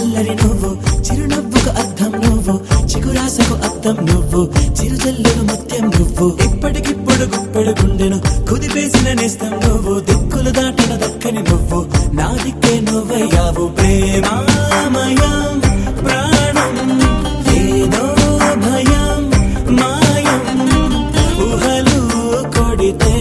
అల్లరి నువ్వు చిరునవ్వుకు అర్థం నువ్వు చిగురాసకు అర్థం నువ్వు చిరుజల్లుకు ముత్యం నువ్వు ఇప్పటికిప్పుడు గుప్పెడు గుండెను కుదిపేసిన నేస్తం నువ్వు దిక్కులు దాటిన దక్కని నువ్వు నా దిక్కే నువ్వయ్యావు ప్రేమామయం ప్రాణం ఏదో భయం మాయం ఊహలు కొడితే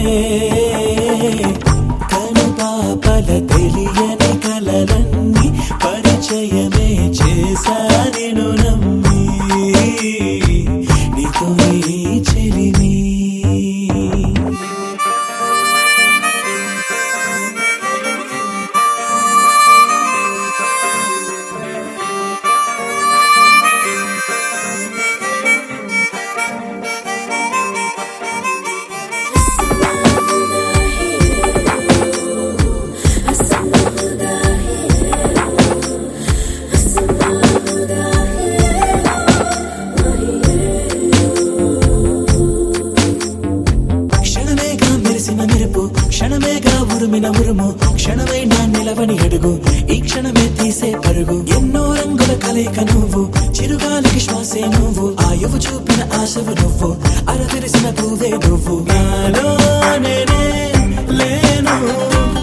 కను పాపల తెలియని కలలన్నీ పరిచయమే చేశాను నమ్మి నీతో ఈ చెలిమి క్షణమేగా మెరిసిన మెరుపు క్షణమేగా ఉరుమిన ఉరుము క్షణమైనా నిలవని అడుగు ఈ క్షణమే తీసే పరుగు ఎన్నో రంగుల కలయిక నువ్వు చిరుగాలికి శ్వాసే నువ్వు ఆయువు చూపిన ఆశవు నువ్వు అరవిరిసిన పువ్వే నువ్వు నాలో నేనే లేను